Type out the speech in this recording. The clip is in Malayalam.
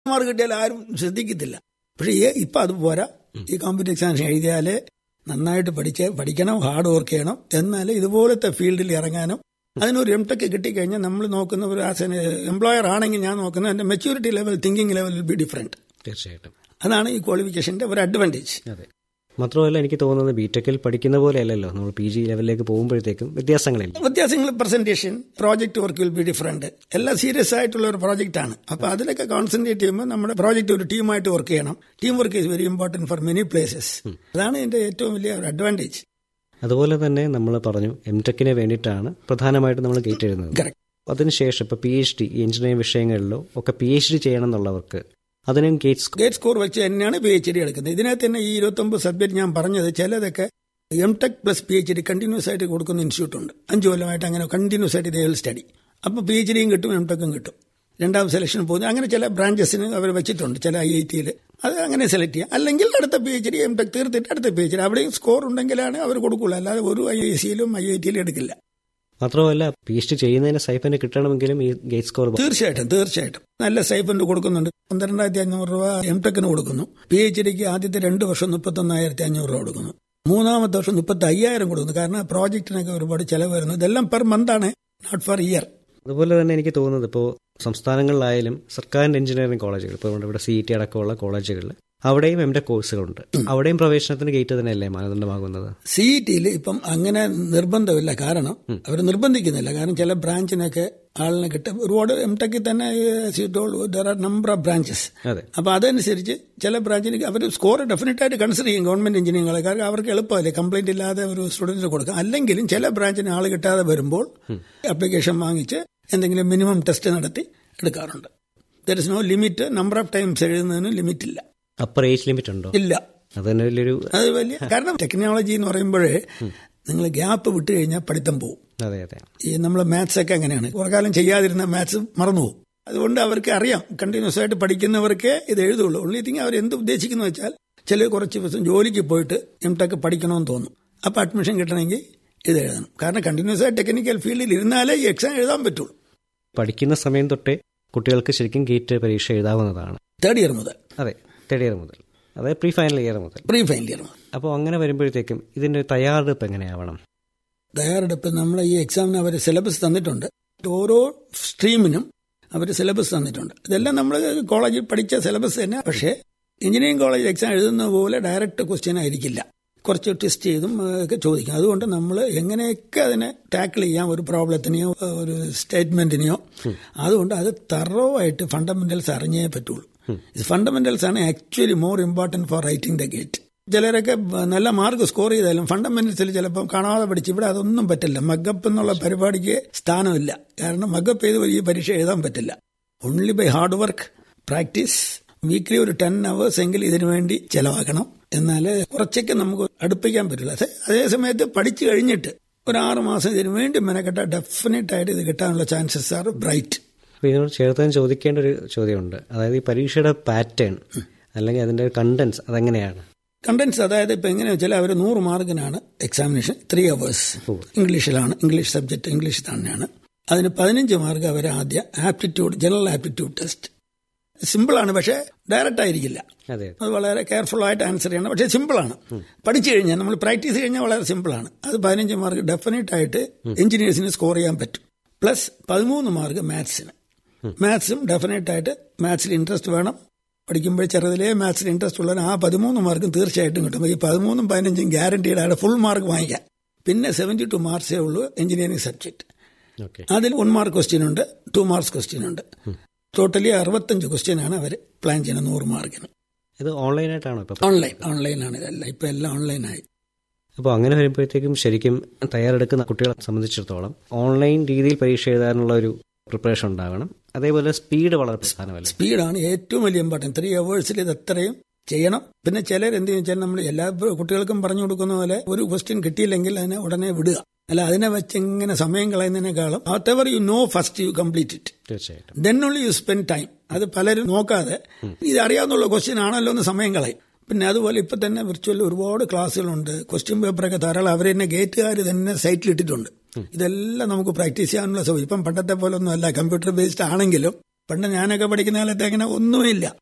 മാർക്ക് കിട്ടിയാൽ ആരും ശ്രദ്ധിക്കത്തില്ല പക്ഷേ ഈ ഇപ്പൊ അത് പോരാ ഈ കോമ്പറ്റീവ് എക്സാമിനേഷൻ എഴുതിയാലേ നന്നായിട്ട് പഠിച്ച് പഠിക്കണം ഹാർഡ് വർക്ക് ചെയ്യണം എന്നാലേ ഇതുപോലത്തെ ഫീൽഡിൽ ഇറങ്ങാനും അതിനൊരു എം ടെക് കിട്ടിക്കഴിഞ്ഞാൽ നമ്മൾ നോക്കുന്ന ഒരു ആസ് എൻ എംപ്ലോയർ ആണെങ്കിൽ ഞാൻ നോക്കുന്നത് എന്റെ maturity level thinking level will be different തീർച്ചയായിട്ടും അതാണ് ഈ ക്വാളിഫിക്കേഷന്റെ ഒരു അഡ്വാൻറ്റേജ് അതെ മാത്രമല്ല എനിക്ക് തോന്നുന്നത് ബിടെക്കിൽ പഠിക്കുന്ന പോലെ അല്ലല്ലോ നമ്മൾ പി ജി ലെവലിലേക്ക് പോകുമ്പോഴത്തേക്കും വ്യത്യാസങ്ങളില്ല വ്യത്യാസങ്ങൾ presentation project work will be different എല്ലാം സീരിയസ് ആയിട്ടുള്ള ഒരു പ്രോജക്റ്റ് ആണ് അപ്പൊ അതിലൊക്കെ കോൺസെൻട്രേറ്റ് ചെയ്യുമ്പോൾ നമ്മുടെ പ്രോജക്റ്റ് ഒരു ടീമായിട്ട് വർക്ക് ചെയ്യണം team work is very important for many places അതാണ് ഇതിന്റെ ഏറ്റവും വലിയ ഒരു അഡ്വാൻറ്റേജ് അതുപോലെ തന്നെ നമ്മൾ പറഞ്ഞു എം ടെക്കിന് വേണ്ടിയിട്ടാണ് പ്രധാനമായിട്ടും നമ്മൾ ഗേറ്റ് എഴുതുന്നത് Correct. അതിനുശേഷം ഇപ്പോൾ പി എച്ച് ഡി എഞ്ചിനീയറിംഗ് വിഷയങ്ങളിലോ ഒക്കെ പി എച്ച് ഡി ചെയ്യണം എന്നുള്ളവർക്ക് അതിനും ഗേറ്റ് ഗേറ്റ് സ്കോർ വെച്ച് തന്നെയാണ് പി എച്ച് ഡി എടുക്കുന്നത് ഇതിനകത്ത് തന്നെ ഈ ഇരുപത്തൊമ്പത് സബ്ജക്ട് ഞാൻ പറഞ്ഞത് ചിലതൊക്കെ M Tech plus P H D continuous ആയിട്ട് കൊടുക്കുന്ന ഇൻസ്റ്റിറ്റ്യൂട്ട് ഉണ്ട് അഞ്ചു കൊല്ലമായിട്ട് അങ്ങനെ കണ്ടിന്യൂസ് ആയിട്ട് ഇതേ സ്റ്റഡി അപ്പോൾ പി എച്ച് ഡിയും കിട്ടും എം ടെക്കും കിട്ടും രണ്ടാം സെലക്ഷൻ പോകുന്നത് അങ്ങനെ ചില ബ്രാഞ്ചസിന് അവർ വെച്ചിട്ടുണ്ട് ചില ഐ ഐ ടിയിൽ അത് അങ്ങനെ സെലക്ട് ചെയ്യാം അല്ലെങ്കിൽ അടുത്ത P H D M Tech തീർത്തിട്ട് അടുത്ത പി എച്ച് ഡി അവിടെയും സ്കോർ ഉണ്ടെങ്കിലാണ് അവർ കൊടുക്കുള്ളൂ അല്ലാതെ ഒരു ഐ ഐ സിയിലും ഐ ഐ ടിയിലും എടുക്കില്ല മാത്രമല്ല പി എച്ച് ഡി ചെയ്യുന്നതിന് സൈഫന് കിട്ടണമെങ്കിലും ഈ ഗേറ്റ് സ്കോർ തീർച്ചയായിട്ടും തീർച്ചയായിട്ടും നല്ല സ്റ്റൈഫൻഡ് കൊടുക്കുന്നുണ്ട് പന്ത്രണ്ടായിരത്തി അഞ്ഞൂറ് രൂപ എം ടെക്കിന് കൊടുക്കുന്നു പി എച്ച് ഡിക്ക് ആദ്യത്തെ രണ്ട് വർഷം മുപ്പത്തൊന്നായിരത്തി അഞ്ഞൂറ് രൂപ കൊടുക്കുന്നു മൂന്നാമത്തെ വർഷം മുപ്പത്തി അയ്യായിരം കൊടുക്കുന്നു കാരണം പ്രോജക്റ്റിനൊക്കെ ഒരുപാട് ചെലവ് വരുന്നു ഇതെല്ലാം പെർ മന്ത് ആണ് നോട്ട് ഫോർ ഇയർ അതുപോലെ തന്നെ എനിക്ക് തോന്നുന്നത് ഇപ്പോൾ സംസ്ഥാനങ്ങളിലായാലും സർക്കാരിന്റെ എഞ്ചിനീയറിംഗ് കോളേജുകൾ ഇപ്പോൾ ഇവിടെ സി ടി അടക്കമുള്ള കോളേജുകളിൽ അവിടെയും എം ടെക് കോഴ്സുകളുണ്ട് അവിടെയും പ്രവേശനത്തിന് ഗേറ്റ് തന്നെയല്ലേ മാനദണ്ഡമാകുന്നത് സി ടിയിൽ ഇപ്പം അങ്ങനെ നിർബന്ധമില്ല കാരണം അവർ നിർബന്ധിക്കുന്നില്ല കാരണം ചില ബ്രാഞ്ചിനൊക്കെ ആളിനെ കിട്ടും ഒരുപാട് എം ടെക്കിൽ തന്നെ there are number of branches അതെ അപ്പൊ അതനുസരിച്ച് ചില ബ്രാഞ്ചിന് അവർ സ്കോർ ഡെഫിനറ്റ് ആയിട്ട് കൺസിഡർ ചെയ്യും ഗവൺമെന്റ് എഞ്ചിനീയറിംഗ് കാരണം അവർക്ക് എളുപ്പമല്ലേ കംപ്ലൈന്റ് ഇല്ലാതെ ഒരു സ്റ്റുഡന്റിന് കൊടുക്കാം അല്ലെങ്കിലും ചില ബ്രാഞ്ചിന് ആൾ കിട്ടാതെ വരുമ്പോൾ അപ്ലിക്കേഷൻ വാങ്ങിച്ച് എന്തെങ്കിലും മിനിമം ടെസ്റ്റ് നടത്തി എടുക്കാറുണ്ട് there is no limit number of times എഴുതുന്നതിന് ലിമിറ്റ് ഇല്ല അപ്പർ ഏജ് ലിമിറ്റ് ഉണ്ടോ ഇല്ല അത് തന്നെ വലിയൊരു അത് വലിയ കാരണം ടെക്നോളജി എന്ന് പറയുമ്പോഴേ നിങ്ങൾ ഗ്യാപ്പ് വിട്ട് കഴിഞ്ഞാൽ പഠിത്തം പോകും അതെ അതെ ഈ നമ്മളെ മാത്സ് ഒക്കെ അങ്ങനെയാണ് കുറെ കാലം ചെയ്യാതിരുന്ന മാത്സ് മറന്നുപോകും അതുകൊണ്ട് അവർക്ക് അറിയാം കണ്ടിന്യൂസ് ആയിട്ട് പഠിക്കുന്നവർക്ക് ഇത് എഴുതുള്ളൂ ഉള്ളി തിങ് അവർ എന്ത് ഉദ്ദേശിക്കുന്നു വെച്ചാൽ ചില കുറച്ച് ദിവസം ജോലിക്ക് പോയിട്ട് എം ടെക് പഠിക്കണമെന്ന് തോന്നും അപ്പോൾ അഡ്മിഷൻ കിട്ടണമെങ്കിൽ ഇത് എഴുതണം കാരണം കണ്ടിന്യൂസ് ആയിട്ട് ടെക്നിക്കൽ ഫീൽഡിൽ ഇരുന്നാലേ ഈ എക്സാം എഴുതാൻ പറ്റുള്ളൂ പഠിക്കുന്ന സമയം തൊട്ടേ കുട്ടികൾക്ക് ശരിക്കും ഗേറ്റ് പരീക്ഷ എഴുതാവുന്നതാണ് തേർഡ് ഇയർ മുതൽ അതെ തേർഡ് ഇയർ മുതൽ അതായത് പ്രീ ഫൈനൽ ഇയർ മുതൽ പ്രീ ഫൈനൽ ഇയർ മുതൽ അപ്പോൾ അങ്ങനെ വരുമ്പോഴത്തേക്കും ഇതിന്റെ തയ്യാറെടുപ്പ് എങ്ങനെയാവണം തയ്യാറെടുപ്പ് നമ്മൾ ഈ എക്സാമിന് അവർ സിലബസ് തന്നിട്ടുണ്ട് ഓരോ സ്ട്രീമിനും അവർ സിലബസ് തന്നിട്ടുണ്ട് ഇതെല്ലാം നമ്മൾ കോളേജിൽ പഠിച്ച സിലബസ് തന്നെ പക്ഷേ എഞ്ചിനീയറിംഗ് കോളേജ് എക്സാം എഴുതുന്ന പോലെ ഡയറക്റ്റ് ക്വസ്റ്റ്യൻ ആയിരിക്കില്ല കുറച്ച് ടെസ്റ്റ് ചെയ്തും ആ, ഒക്കെ ചോദിക്കും അതുകൊണ്ട് നമ്മൾ എങ്ങനെയൊക്കെ അതിനെ ടാക്കിൾ ചെയ്യാം ഒരു പ്രോബ്ലത്തിനെയോ ഒരു സ്റ്റേറ്റ്മെന്റിനെയോ അതുകൊണ്ട് അത് തറോ ആയിട്ട് ഫണ്ടമെന്റൽസ് അറിഞ്ഞേ പറ്റുള്ളൂ ഫണ്ടമെന്റൽസ് ആണ് actually more important for writing the GATE ചിലരൊക്കെ നല്ല മാർക്ക് സ്കോർ ചെയ്താലും ഫണ്ടമെന്റൽസിൽ ചിലപ്പോൾ കാണാതെ പഠിച്ച് ഇവിടെ അതൊന്നും പറ്റില്ല മഗപ്പ് എന്നുള്ള പരിപാടിക്ക് സ്ഥാനമില്ല കാരണം മഗപ്പ് ചെയ്ത് ഈ പരീക്ഷ എഴുതാൻ പറ്റില്ല only by hard work practice weekly ഒരു ടെൻ അവേഴ്സ് എങ്കിലും ഇതിനു വേണ്ടി ചെലവാക്കണം എന്നാലേ കുറച്ചൊക്കെ നമുക്ക് അടുപ്പിക്കാൻ പറ്റില്ല പക്ഷേ അതേ സമയത്ത് പഠിച്ചു കഴിഞ്ഞിട്ട് ഒരു ആറ് മാസം ഇതിനു വേണ്ടി മെനക്കെട്ട ഡെഫിനറ്റ് ആയിട്ട് ഇത് കിട്ടാനുള്ള ചാൻസസ് ആർ ബ്രൈറ്റ് അപ്പോൾ ഇതിനോട് ചേർത്ത് ഞാൻ ചോദിക്കേണ്ട ഒരു ചോദ്യമുണ്ട് അതായത് ഈ പരീക്ഷയുടെ പാറ്റേൺ അല്ലെങ്കിൽ അതിന്റെ കണ്ടന്റ്സ് അതെങ്ങനെയാണ് കണ്ടൻസ് അതായത് ഇപ്പൊ എങ്ങനെയാ വെച്ചാൽ അവർ നൂറ് മാർക്കിനാണ് എക്സാമിനേഷൻ ത്രീ അവേഴ്സ് ഇംഗ്ലീഷിലാണ് ഇംഗ്ലീഷ് സബ്ജക്ട് ഇംഗ്ലീഷ് തന്നെയാണ് അതിന് പതിനഞ്ച് മാർക്ക് അവർ ആദ്യം ആപ്റ്റിറ്റ്യൂഡ് ജനറൽ ആപ്റ്റിറ്റ്യൂഡ് ടെസ്റ്റ് സിമ്പിളാണ് പക്ഷേ ഡയറക്റ്റ് ആയിരിക്കില്ല അതെ അത് വളരെ കെയർഫുൾ ആയിട്ട് ആൻസർ ചെയ്യണം പക്ഷേ സിമ്പിളാണ് പഠിച്ചു കഴിഞ്ഞാൽ നമ്മൾ പ്രാക്ടീസ് കഴിഞ്ഞാൽ വളരെ സിമ്പിളാണ് അത് പതിനഞ്ച് മാർക്ക് ഡെഫിനറ്റ് ആയിട്ട് എഞ്ചിനീയേഴ്സിന് സ്കോർ ചെയ്യാൻ പറ്റും പ്ലസ് പതിമൂന്ന് മാർക്ക് മാത്സിന് മാത്സും ഡെഫിനറ്റ് ആയിട്ട് മാത്സിൽ ഇൻട്രസ്റ്റ് വേണം പഠിക്കുമ്പോൾ ചെറുതിലേ മാത്സിൽ ഇൻട്രസ്റ്റ് ഉള്ളവർ ആ പതിമൂന്ന് മാർക്കും തീർച്ചയായിട്ടും കിട്ടും ഈ പതിമൂന്നും പതിനഞ്ചും ഗ്യാരണ്ടീഡ് ആണ് ഫുൾ മാർക്ക് വാങ്ങിക്കാൻ പിന്നെ സെവൻറ്റി ടു മാർക്സേ ഉള്ളൂ എഞ്ചിനീയറിംഗ് സബ്ജക്ട് ഓക്കെ അതിൽ വൺ മാർക്ക് ക്വസ്റ്റ്യൻ ഉണ്ട് ടു മാർക്സ് ക്വസ്റ്റ്യൻ ഉണ്ട് ടോട്ടലി അറുപത്തഞ്ച് ക്വസ്റ്റ്യൻ ആണ് അവർ പ്ലാൻ ചെയ്യുന്നത് നൂറ് മാർക്കിന് ഇത് ഓൺലൈനായിട്ടാണോ ഇപ്പൊ ഓൺലൈൻ ഓൺലൈനാണ് ഇതെല്ലാം ഇപ്പൊ എല്ലാം ഓൺലൈനായി അപ്പോൾ അങ്ങനെ വരുമ്പോഴത്തേക്കും ശരിക്കും തയ്യാറെടുക്കുന്ന കുട്ടികളെ സംബന്ധിച്ചിടത്തോളം ഓൺലൈൻ രീതിയിൽ പരീക്ഷ എഴുതാനുള്ള ഒരു പ്രിപ്പറേഷൻ ഉണ്ടാവണം അതേപോലെ സ്പീഡ് വളരെ പ്രധാനമല്ല സ്പീഡാണ് ഏറ്റവും വലിയ ഇമ്പോർട്ടൻറ്റ് ത്രീ അവേഴ്സിൽ ഇത് എത്രയും ചെയ്യണം പിന്നെ ചിലർ എന്ത് വെച്ചാൽ നമ്മൾ എല്ലാ കുട്ടികൾക്കും പറഞ്ഞു കൊടുക്കുന്ന പോലെ ഒരു ക്വസ്റ്റ്യൻ കിട്ടിയില്ലെങ്കിൽ അതിനെ ഉടനെ വിടുക അല്ല അതിനെ വെച്ച് ഇങ്ങനെ സമയം കളയുന്നതിനേക്കാളും whatever you know first you complete it തീർച്ചയായിട്ടും then only you spend time അത് പലരും നോക്കാതെ ഇത് അറിയാവുന്നുള്ള ക്വസ്റ്റ്യൻ ആണല്ലോ എന്ന് സമയം കളയും പിന്നെ അതുപോലെ ഇപ്പൊ തന്നെ വിർച്വൽ ഒരുപാട് ക്ലാസ്സുകളുണ്ട് ക്വസ്റ്റ്യൻ പേപ്പറൊക്കെ ധാരാളം അവർ തന്നെ ഗേറ്റുകാർ തന്നെ സൈറ്റിൽ ഇട്ടിട്ടുണ്ട് ഇതെല്ലാം നമുക്ക് പ്രാക്ടീസ് ചെയ്യാനുള്ള സൗകര്യം ഇപ്പം പണ്ടത്തെ പോലെ ഒന്നും അല്ല കമ്പ്യൂട്ടർ ബേസ്ഡ് ആണെങ്കിലും പണ്ട് ഞാനൊക്കെ പഠിക്കുന്ന കാലത്ത് അങ്ങനെ ഒന്നുമില്ല